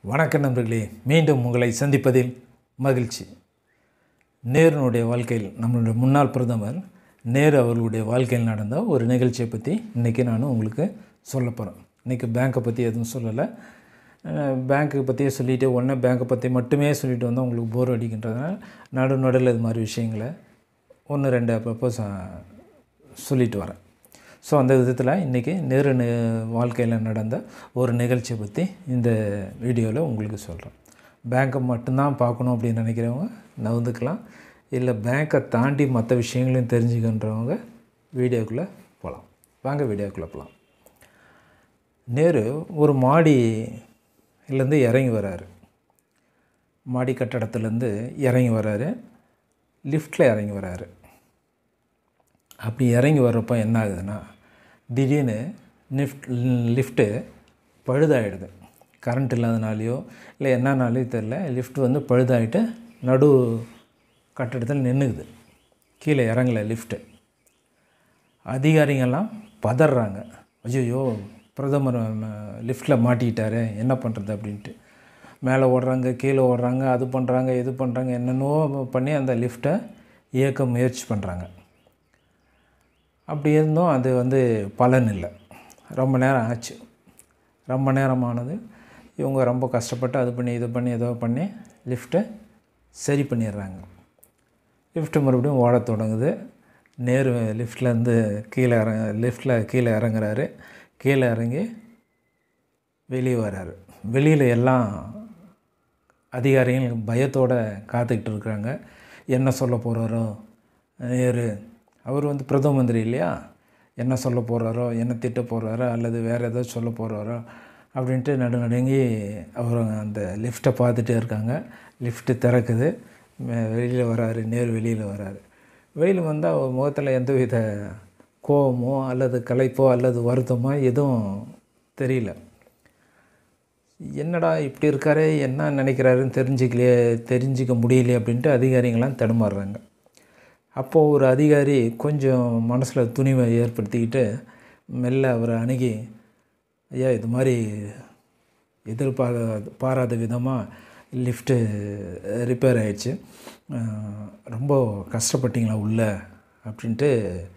வணக்கம் நண்பர்களே மீண்டும் உங்களை சந்திப்பதில் மகிழ்ச்சி நேருனுடைய வாழ்க்கையில் நம்மளுடைய முன்னாள் பிரதமர் நேரு அவர்களுடைய வாழ்க்கையில் நடந்த ஒரு நிகழ்ச்சியை பற்றி இன்றைக்கி நான் உங்களுக்கு சொல்ல போகிறேன் இன்றைக்கி பேங்க்கை பற்றி எதுவும் சொல்லலை பேங்க்கை பற்றியே சொல்லிவிட்டு உடனே பேங்க்கை பற்றி மட்டுமே சொல்லிட்டு வந்தால் உங்களுக்கு போர் அடிக்கின்றதுனால நடு நடுவில் இது மாதிரி விஷயங்களை ஒன்று ரெண்டு அப்பப்போ ச சொல்லிட்டு வரேன் ஸோ அந்த விதத்தில் இன்றைக்கி நேரு நி- வாழ்க்கையில் நடந்த ஒரு நிகழ்ச்சியை பற்றி இந்த வீடியோவில் உங்களுக்கு சொல்கிறேன் பேங்க்கை மட்டும்தான் பார்க்கணும் அப்படின்னு நினைக்கிறவங்க நவுந்துக்கலாம் இல்லை பேங்க்கை தாண்டி மற்ற விஷயங்களையும் தெரிஞ்சுக்கின்றவங்க வீடியோக்குள்ளே போகலாம் வாங்க வீடியோக்குள்ளே போகலாம் நேரு ஒரு மாடியிலேருந்து இறங்கி வராரு மாடி கட்டடத்துலேருந்து இறங்கி வராரு லிஃப்ட்டில் இறங்கி வராரு அப்படி இறங்கி வர்றப்போ என்ன ஆகுதுன்னா திடீர்னு லிஃப்ட் லிஃப்ட்டு பழுதாயிடுது கரண்ட் இல்லாதனாலையோ இல்லை என்னன்னாலையோ தெரில லிஃப்ட் வந்து பழுதாயிட்டு நடு கட்டடத்தில் நின்றுக்குது கீழே இறங்கல லிஃப்ட்டு அதிகாரிங்கெல்லாம் பதறாங்க ஐயோ பிரதமர் லிஃப்ட்டில் மாட்டிக்கிட்டாரு என்ன பண்ணுறது அப்படின்ட்டு மேலே ஓடுறாங்க கீழே ஓடுறாங்க அது பண்ணுறாங்க இது பண்ணுறாங்க என்னென்னவோ பண்ணி அந்த லிஃப்ட்டை இயக்க முயற்சி பண்ணுறாங்க அப்படி இருந்தும் அது வந்து பலன் இல்லை ரொம்ப நேரம் ஆச்சு ரொம்ப நேரமானது இவங்க ரொம்ப கஷ்டப்பட்டு அது பண்ணி இது பண்ணி ஏதோ பண்ணி லிஃப்ட்டை சரி பண்ணிடுறாங்க லிஃப்ட்டு மறுபடியும் ஓடத் தொடங்குது நேரு லிஃப்ட்லேருந்து கீழே இற லிஃப்ட்டில் கீழே இறங்குறாரு கீழே இறங்கி வெளியே வராரு வெளியில் எல்லாம் அதிகாரிகள் பயத்தோடு காத்துக்கிட்டு இருக்கிறாங்க என்ன சொல்ல போகிறாரோ நேரு அவர் வந்து பிரதம மந்திரி இல்லையா என்ன சொல்ல போகிறாரோ என்ன திட்ட போகிறாரோ அல்லது வேறு ஏதோ சொல்ல போகிறாரோ அப்படின்ட்டு நடு நடுங்கி அவர் அந்த லிஃப்ட்டை பார்த்துட்டே இருக்காங்க லிஃப்ட்டு திறக்குது வெளியில் வராரு நேரு வெளியில் வராரு வெளியில் வந்தால் அவர் முகத்தில் எந்தவித கோபமோ அல்லது களைப்போ அல்லது வருத்தமோ எதுவும் தெரியல என்னடா இப்படி இருக்காரே என்ன நினைக்கிறாருன்னு தெரிஞ்சுக்கலையே தெரிஞ்சிக்க முடியலையே அப்படின்ட்டு அதிகாரிங்களாம் தடுமாறுறாங்க அப்போது ஒரு அதிகாரி கொஞ்சம் மனசில் துணிவை ஏற்படுத்திக்கிட்டு மெல்ல அவரை அணுகி ஐயா இது மாதிரி எதிர்பாராத பாராத விதமாக லிஃப்ட்டு ரிப்பேர் ஆயிடுச்சு அஹ், ரொம்ப கஷ்டப்பட்டீங்களா உள்ள அப்படின்ட்டு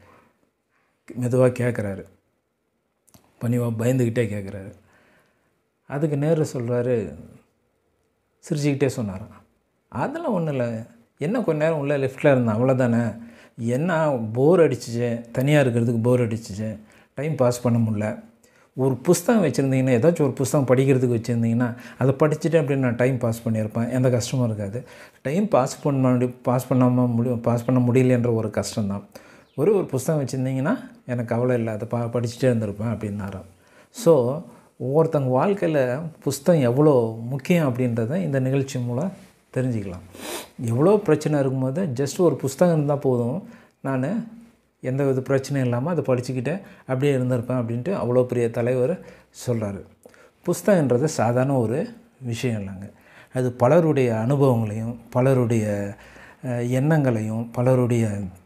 மெதுவாக கேட்குறாரு பணிவாக பயந்துக்கிட்டே கேட்குறாரு அதுக்கு நேரு சொல்கிறாரு சிரிச்சுக்கிட்டே சொன்னாராம் அதெல்லாம் ஒன்றும் இல்லை என்ன கொஞ்ச நேரம் உள்ள லிஃப்ட்டில் இருந்தேன் அவ்வளோதானே என்ன போர் அடிச்சிச்சு தனியாக இருக்கிறதுக்கு போர் அடிச்சிச்சு டைம் பாஸ் பண்ண முடில ஒரு புஸ்தகம் வச்சுருந்தீங்கன்னா ஏதாச்சும் ஒரு புஸ்தகம் படிக்கிறதுக்கு வச்சுருந்தீங்கன்னா அதை படிச்சுட்டு அப்படி நான் டைம் பாஸ் பண்ணியிருப்பேன் எந்த கஷ்டமும் இருக்காது டைம் பாஸ் பண்ண முடி பாஸ் பண்ணாமல் முடியும் பாஸ் பண்ண முடியலன்ற ஒரு கஷ்டம்தான் ஒரு ஒரு புஸ்தகம் வச்சுருந்தீங்கன்னா எனக்கு கவலை இல்லை அதை பா படிச்சுட்டே இருந்திருப்பேன் அப்படின்னாராம் ஸோ ஒவ்வொருத்தங்க வாழ்க்கையில் புஸ்தகம் எவ்வளோ முக்கியம் அப்படின்றத இந்த நிகழ்ச்சி மூலம் தெரிஞ்சுக்கலாம் எவ்வளோ பிரச்சனை இருக்கும்போது ஜஸ்ட் ஒரு புஸ்தகம் இருந்தால் போதும் நான் எந்த வித பிரச்சனையும் இல்லாமல் அதை படிச்சுக்கிட்டே அப்படியே இருந்திருப்பேன் அப்படின்ட்டு அவ்வளோ பெரிய தலைவர் சொல்கிறாரு புஸ்தகன்றது சாதாரண ஒரு விஷயம் இல்லைங்க அது பலருடைய அனுபவங்களையும் பலருடைய அஹ், எண்ணங்களையும் பலருடைய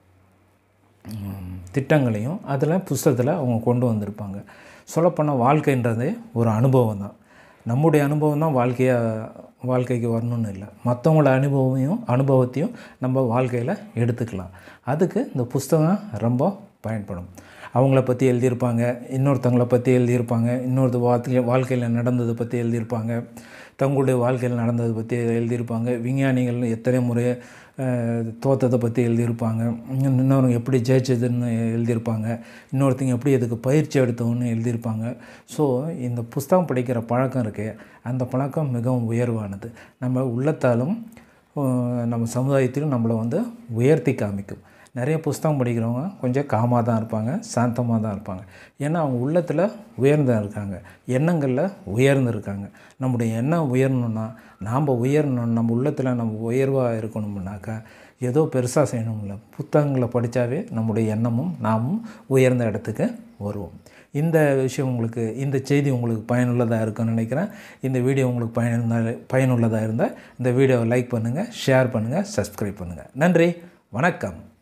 ம், திட்டங்களையும் அதில் புஸ்தகத்தில் அவங்க கொண்டு வந்திருப்பாங்க சொல்லப்போனால் வாழ்க்கைன்றது ஒரு அனுபவம் தான் நம்முடைய அனுபவம் தான் வாழ்க்கையாக வாழ்க்கைக்கு வரணும்னு இல்லை மற்றவங்களோட அனுபவமையும் அனுபவத்தையும் நம்ம வாழ்க்கையில் எடுத்துக்கலாம் அதுக்கு இந்த புஸ்தகம் ரொம்ப பயன்படும் அவங்கள பற்றி எழுதியிருப்பாங்க இன்னொருத்தவங்கள பற்றி எழுதியிருப்பாங்க இன்னொரு வாழ்க்கை வாழ்க்கையில் நடந்ததை பற்றி எழுதியிருப்பாங்க தங்களுடைய வாழ்க்கையில் நடந்ததை பற்றி எழுதியிருப்பாங்க விஞ்ஞானிகள் எத்தனை முறை அஹ், தோத்ததை பற்றி எழுதியிருப்பாங்க இன்னும் இன்னொருங்க எப்படி ஜெயிச்சதுன்னு எழுதியிருப்பாங்க இன்னொருத்தங்க எப்படி அதுக்கு பயிற்சி எடுத்தோன்னு எழுதியிருப்பாங்க ஸோ இந்த புஸ்தகம் படிக்கிற பழக்கம் இருக்கே அந்த பழக்கம் மிகவும் உயர்வானது நம்ம உள்ளத்தாலும் அஹ், நம்ம சமுதாயத்திலும் நம்மளை வந்து உயர்த்தி காமிக்கும் நிறைய புஸ்தகம் படிக்கிறவங்க கொஞ்சம் காமாக தான் இருப்பாங்க சாந்தமாக தான் இருப்பாங்க ஏன்னா அவங்க உள்ளத்தில் உயர்ந்து இருக்காங்க எண்ணங்களில் உயர்ந்து இருக்காங்க நம்முடைய எண்ணம் உயரணும்னா நாம் உயரணும் நம்ம உள்ளத்தில் நம்ம உயர்வாக இருக்கணும்னாக்கா ஏதோ பெருசாக செய்யணும்ல புத்தகங்களை படித்தாவே நம்முடைய எண்ணமும் நாமும் உயர்ந்த இடத்துக்கு வருவோம் இந்த விஷயம் உங்களுக்கு இந்த செய்தி உங்களுக்கு பயனுள்ளதாக இருக்கும்னு நினைக்கிறேன் இந்த வீடியோ உங்களுக்கு பயனுள்ள பயனுள்ளதாக இருந்தால் இந்த வீடியோவை லைக் பண்ணுங்கள் ஷேர் பண்ணுங்கள் சப்ஸ்கிரைப் பண்ணுங்கள் நன்றி வணக்கம்